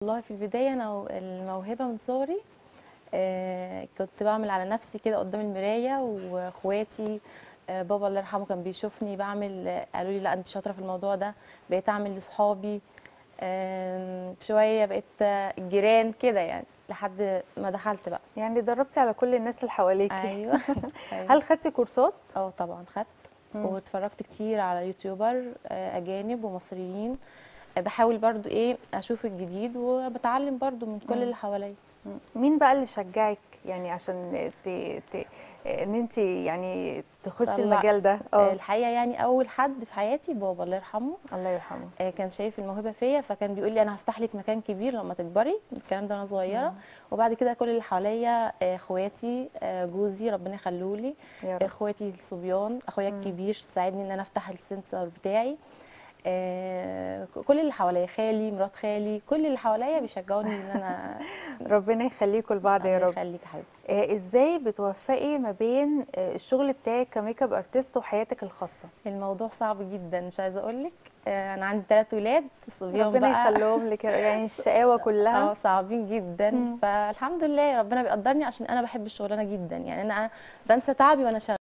والله في البداية أنا الموهبة من صغري آه، كنت بعمل على نفسي كده قدام المراية وإخواتي آه، بابا الله يرحمه كان بيشوفني بعمل آه، قالوا لي لا أنت شاطرة في الموضوع ده بقيت أعمل لصحابي آم، شوية بقيت آه، الجيران كده يعني لحد ما دخلت بقى يعني دربتي على كل الناس اللي حواليكي أيوه أيوة. هل خدتي كورسات اه طبعا خدت مم. واتفرجت كتير على يوتيوبر آه، اجانب ومصريين آه، بحاول برضو ايه اشوف الجديد وبتعلم برضو من كل مم. اللي حواليا مين بقى اللي شجعك يعني عشان ت... ت... ان انت يعني تخشي طلع- المجال ده آه، اه الحقيقه يعني اول حد في حياتي بابا الله يرحمه الله يرحمه آه، كان شايف الموهبه فيا فكان بيقول لي انا هفتح لك مكان كبير لما تكبري الكلام ده وانا صغيره مم. وبعد كده كل اللي حواليا آه، اخواتي آه، جوزي ربنا يخلولي يا رب اخواتي الصبيان اخويا مم. الكبير ساعدني ان انا افتح السنتر بتاعي آه، كل اللي حواليا خالي مرات خالي كل اللي حواليا بيشجعوني ان انا ربنا يخليكم لبعض يا الله رب يخليك يا حبيبتي آه، ازاي بتوفقي ما بين آه، الشغل بتاعك كميك اب ارتست وحياتك الخاصه الموضوع صعب جدا مش عايزه اقول لك انا عندي ثلاث ولاد الصبيان ربنا بقى يخليهم لك يعني الشقاوه اه كلها صعبين جدا مم. فالحمد لله ربنا بيقدرني عشان انا بحب الشغلانه جدا يعني انا بنسى تعبي وانا شغاله